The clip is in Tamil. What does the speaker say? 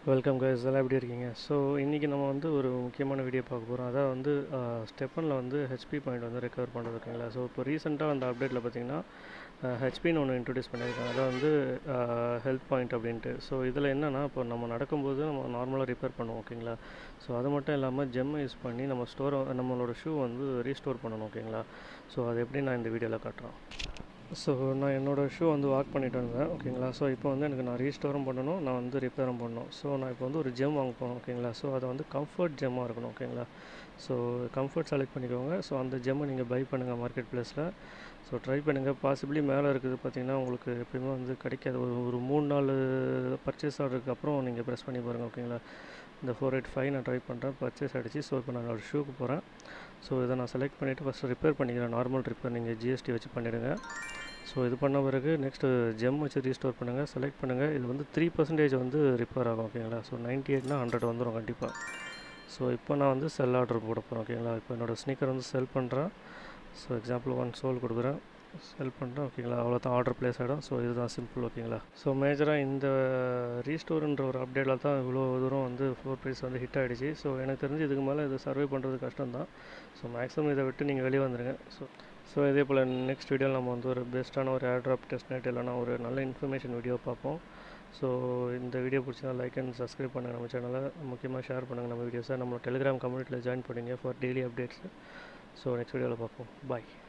வெல்கம் கைஸ் எல்லாம் எப்படி இருக்கீங்க ஸோ இன்றைக்கி நம்ம வந்து ஒரு முக்கியமான வீடியோ பார்க்க போகிறோம் அதான் வந்து ஸ்டெப்பனில் வந்து ஹெச்பி பாயிண்ட் வந்து ரெக்கவர் பண்ணுறது ஓகேங்களா ஸோ இப்போ ரீசெண்டாக அந்த அப்டேட்டில் பார்த்தீங்கன்னா ஹெச்பின்னு ஒன்று இன்ட்ரடியூஸ் பண்ணியிருக்காங்க அதான் வந்து ஹெல்த் பாயிண்ட் அப்படின்ட்டு ஸோ இதில் என்னென்னா இப்போ நம்ம நடக்கும்போது நம்ம நார்மலாக ரிப்பேர் பண்ணுவோம் ஓகேங்களா ஸோ அது மட்டும் இல்லாமல் ஜெம்மை யூஸ் பண்ணி நம்ம ஸ்டோரை நம்மளோட ஷூ வந்து ரீஸ்டோர் பண்ணணும் ஓகேங்களா ஸோ அது எப்படி நான் இந்த வீடியோவில் காட்டுறேன் ஸோ நான் என்னோடய ஷூ வந்து வாக் பண்ணிட்டு இருந்தேன் ஓகேங்களா ஸோ இப்போ வந்து எனக்கு நான் ரீஸ்டோரும் பண்ணணும் நான் வந்து ரிப்பேரும் பண்ணணும் ஸோ நான் இப்போ வந்து ஒரு ஜெம் வாங்க போகணும் ஓகேங்களா ஸோ அது வந்து கம்ஃபர்ட் ஜெம்மாக இருக்கணும் ஓகேங்களா ஸோ கம்ஃபர்ட் செலக்ட் பண்ணிக்கோங்க ஸோ அந்த ஜெம்மை நீங்கள் பை பண்ணுங்கள் மார்க்கெட் ப்ளேஸில் ஸோ ட்ரை பண்ணுங்கள் பாசிபிளி மேலே இருக்குது பார்த்தீங்கன்னா உங்களுக்கு எப்பயுமே வந்து கிடைக்காது ஒரு ஒரு மூணு நாலு பர்ச்சேஸ் ஆர்டருக்கு அப்புறம் நீங்கள் ப்ரெஸ் பண்ணி பாருங்கள் ஓகேங்களா இந்த ஃபோர் எயிட் ஃபைவ் நான் ட்ரை பண்ணுறேன் பர்ச்சேஸ் ஆகிடுச்சு ஸோ இப்போ நான் ஒரு ஷூக்கு போகிறேன் ஸோ இதை நான் செலக்ட் பண்ணிவிட்டு ஃபஸ்ட்டு ரிப்பேர் பண்ணிக்கிறேன் நார்மல் ரிப்பேர் நீங்கள் ஜிஎஸ்டி வச்சு பண்ணிவிடுங்க ஸோ இது பண்ண பிறகு நெக்ஸ்ட்டு ஜெம் வச்சு ரீஸ்டோர் பண்ணுங்கள் செலக்ட் பண்ணுங்கள் இது வந்து த்ரீ பர்சன்டேஜ் வந்து ரிப்பேர் ஆகும் ஓகேங்களா ஸோ நைன்ட்டி எயிட்னா ஹண்ட்ரட் வந்துடும் கண்டிப்பாக ஸோ இப்போ நான் வந்து செல் ஆர்டர் போட போகிறேன் ஓகேங்களா இப்போ என்னோடய ஸ்னீக்கர் வந்து செல் பண்ணுறேன் ஸோ எக்ஸாம்பிள் ஒன் சோல் கொடுக்குறேன் செல் பண்ணுறேன் ஓகேங்களா அவ்வளோதான் ஆர்டர் ப்ளேஸ் ஆகிடும் ஸோ இதுதான் சிம்பிள் ஓகேங்களா ஸோ மேஜராக இந்த ரீஸ்டோர்ன்ற ஒரு அப்டேட்டில் தான் இவ்வளோ தூரம் வந்து ஃப்ளோர் ப்ரைஸ் வந்து ஹிட் ஆகிடுச்சு ஸோ எனக்கு தெரிஞ்சு இதுக்கு மேலே இது சர்வே பண்ணுறது கஷ்டம் தான் ஸோ மேக்ஸிமம் இதை விட்டு நீங்கள் வெளியே வந்துடுங்க ஸோ ஸோ இதே போல் நெக்ஸ்ட் வீடியோவில் நம்ம வந்து ஒரு பெஸ்ட்டான ஒரு ஏர்ட்ராப் டெஸ்ட் நைட் இல்லைனா ஒரு நல்ல இன்ஃபர்மேஷன் வீடியோ பார்ப்போம் ஸோ இந்த வீடியோ பிடிச்சா லைக் அண்ட் சப்ஸ்கிரைப் பண்ணுங்கள் நம்ம சேனலை முக்கியமாக ஷேர் பண்ணுங்கள் நம்ம வீடியோஸை நம்ம டெலிகிராம் கம்யூனிட்டியில் ஜாயின் பண்ணுங்க for daily updates so next வீடியோவில் பார்ப்போம் பாய்